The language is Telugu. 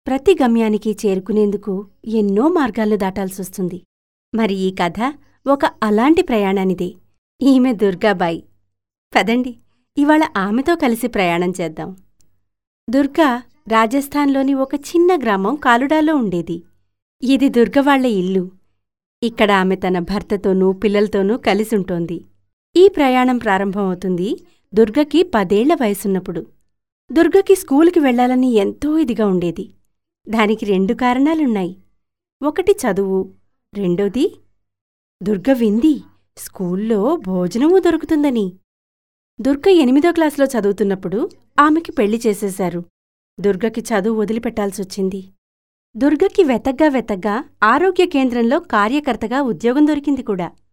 ప్రతి గమ్యానికి చేరుకునేందుకు ఎన్నో మార్గాలు దాటాల్సొస్తుంది మరి ఈ కథ ఒక అలాంటి ప్రయాణానిదే ఈమె దుర్గాబాయి పదండి ఇవాళ ఆమెతో కలిసి ప్రయాణం చేద్దాం దుర్గా రాజస్థాన్లోని ఒక చిన్న గ్రామం కాలుడాలో ఉండేది ఇది దుర్గవాళ్ల ఇల్లు ఇక్కడ ఆమె తన భర్తతోనూ పిల్లలతోనూ కలిసుంటోంది ఈ ప్రయాణం ప్రారంభమవుతుంది దుర్గకి పదేళ్ల వయసున్నప్పుడు దుర్గకి స్కూలుకి వెళ్లాలని ఎంతో ఇదిగా ఉండేది దానికి రెండు కారణాలున్నాయి ఒకటి చదువు రెండోది దుర్గ వింది స్కూల్లో భోజనమూ దొరుకుతుందని దుర్గ ఎనిమిదో క్లాసులో చదువుతున్నప్పుడు ఆమెకి పెళ్లి చేసేశారు దుర్గకి చదువు వదిలిపెట్టాల్సొచ్చింది దుర్గకి వెతగ్గా వెతగ్గా ఆరోగ్య కేంద్రంలో కార్యకర్తగా ఉద్యోగం దొరికింది కూడా